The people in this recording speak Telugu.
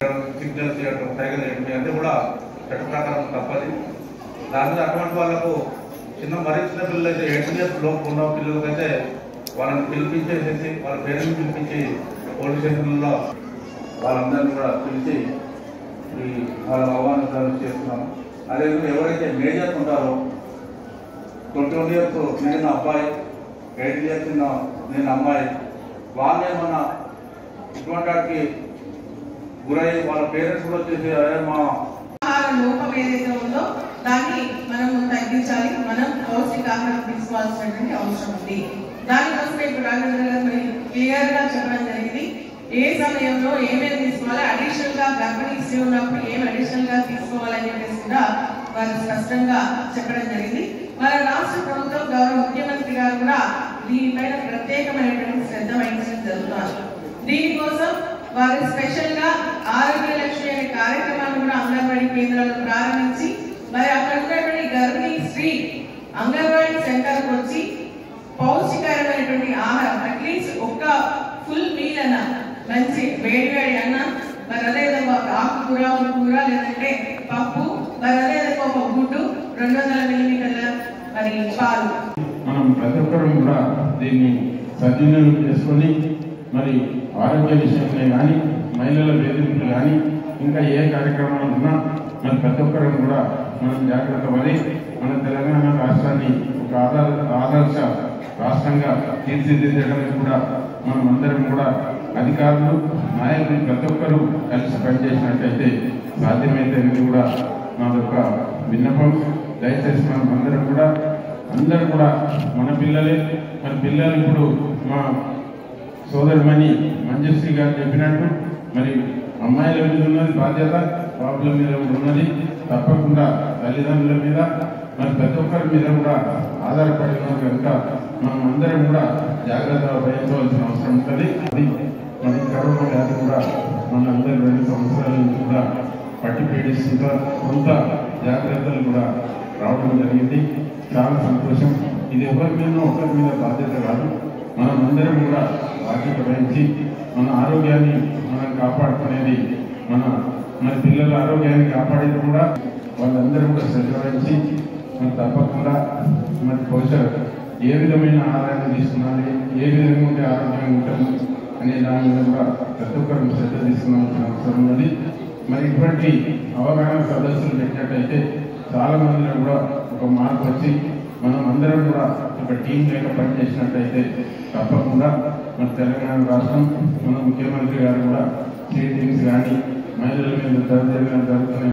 సిగ్నల్ చేయడం సైకిల్ చేయడం ఇవన్నీ కూడా చట్ట ప్రకారం తప్పది దాని అటువంటి వాళ్ళకు చిన్న మరీ చిన్న పిల్లలు అయితే ఎయిట్ ఇయర్స్ లోపు ఉన్న పిల్లలకైతే వాళ్ళని పిలిపించేసేసి వాళ్ళ పేరెంట్స్ పిలిపించి పోలీస్ స్టేషన్లో వాళ్ళందరినీ కూడా పిలిచి ఈ వాళ్ళ ఆహ్వానం చేస్తున్నాము అదేవిధంగా ఎవరైతే మేజర్స్ ఉంటారో ట్వంటీ వన్ ఇయర్స్ నేను అబ్బాయి ఎయిట్ ఇయర్స్ నేను అమ్మాయి వాళ్ళు ఏమన్నా ఇటువంటి వాటికి గురై వాళ్ళ పేరెంట్స్ కూడా వచ్చేసి అరే మా ఆహార లోపం ఏదైతే ఉందో దాన్ని మనం తగ్గించాలి మనం పౌష్టికాహారం తీసుకోవాల్సినటువంటి అవసరం ఉంది దానికోసం ఇప్పుడు రాఘవేంద్ర గారు మరి క్లియర్ గా చెప్పడం జరిగింది ఏ సమయంలో ఏమేమి తీసుకోవాలి అడిషనల్ గా గర్భిణీ స్త్రీ ఉన్నప్పుడు ఏం అడిషనల్ గా తీసుకోవాలని చెప్పేసి కూడా వారు స్పష్టంగా చెప్పడం జరిగింది మన రాష్ట్ర ప్రభుత్వం గౌరవ ముఖ్యమంత్రి గారు కూడా దీనిపైన ప్రత్యేకమైనటువంటి శ్రద్ధ వహించడం జరుగుతున్నారు దీనికోసం వారు స్పెషల్ గా ఆరోగ్య లక్ష్మి అనే కార్యక్రమాన్ని కూడా అంగన్వాడీ కేంద్రాల్లో ప్రారంభించి మరి అక్కడ ఉన్నటువంటి గర్భిణీ స్త్రీ అంగన్వాడీ సెంటర్కి వచ్చి పౌష్టికరమైనటువంటి ఆహారం అట్లీస్ట్ ఒక్క ఫుల్ మీల్ అన్న మంచి వేడి వేడి అన్న మరి అదేవిధంగా ఒక ఆకుకూర ఒక కూర లేదంటే పప్పు మరి అదేవిధంగా ఒక గుడ్డు రెండు వందల మిల్లీమీటర్ల మరి పాలు మనం ప్రతి ఒక్కరూ కూడా దీన్ని సద్వినియోగం చేసుకొని మరి ఆరోగ్య విషయంలో కానీ మహిళల వేదికలు కానీ ఇంకా ఏ కార్యక్రమాలు ఉన్నా మరి ప్రతి ఒక్కరూ కూడా మనం జాగ్రత్త పడి మన తెలంగాణ రాష్ట్రాన్ని ఒక ఆదర్శ ఆదర్శ రాష్ట్రంగా తీర్చిదిద్దడానికి కూడా మనం అందరం కూడా అధికారులు నాయకులు ప్రతి ఒక్కరూ కలిసి పనిచేసినట్టయితే సాధ్యమైతే అనేది కూడా నా యొక్క విన్నపం దయచేసి మనం అందరం కూడా అందరూ కూడా మన పిల్లలే మన పిల్లలు ఇప్పుడు మా సోదరుమణి మంజశ్రీ గారు చెప్పినట్టు మరి అమ్మాయిల మీద ఉన్నది బాధ్యత బాబుల మీద కూడా ఉన్నది తప్పకుండా తల్లిదండ్రుల మీద మరి ప్రతి ఒక్కరి మీద కూడా ఆధారపడి ఉన్నాం కనుక మనం అందరం కూడా జాగ్రత్త వహించవలసిన అవసరం ఉంటుంది అది మరి కరోనా వ్యాధి కూడా మన అందరి రెండు సంవత్సరాల నుంచి కూడా పట్టి పీడిస్తుందా కొంత జాగ్రత్తలు కూడా రావడం జరిగింది చాలా సంతోషం ఇది ఎవరి మీద ఒకరి మీద బాధ్యత కాదు మనం అందరం కూడా బాధ్యత వహించి మన ఆరోగ్యాన్ని మనం కాపాడుకునేది మన మన పిల్లల ఆరోగ్యాన్ని కాపాడేది కూడా వాళ్ళందరూ కూడా శ్రద్ధ వహించి మనం తప్పకుండా మన పోషక ఏ విధమైన ఆహారాన్ని తీసుకున్నాలి ఏ విధంగా ఉంటే ఆరోగ్యంగా ఉంటాము అనే దాని మీద కూడా ప్రతి ఒక్కరు శ్రద్ధ తీసుకోవాల్సిన అవసరం ఉన్నది మరి ఇటువంటి అవగాహన సదస్సులు పెట్టినట్టయితే చాలా మందిలో కూడా ఒక మార్పు వచ్చి మనం అందరం కూడా ఒక టీం లేక పనిచేసినట్టయితే తప్పకుండా మన తెలంగాణ రాష్ట్రం మన ముఖ్యమంత్రి గారు కూడా టీమ్స్ కానీ మహిళల మీద దౌర్జన్యాలు జరుగుతున్నాయి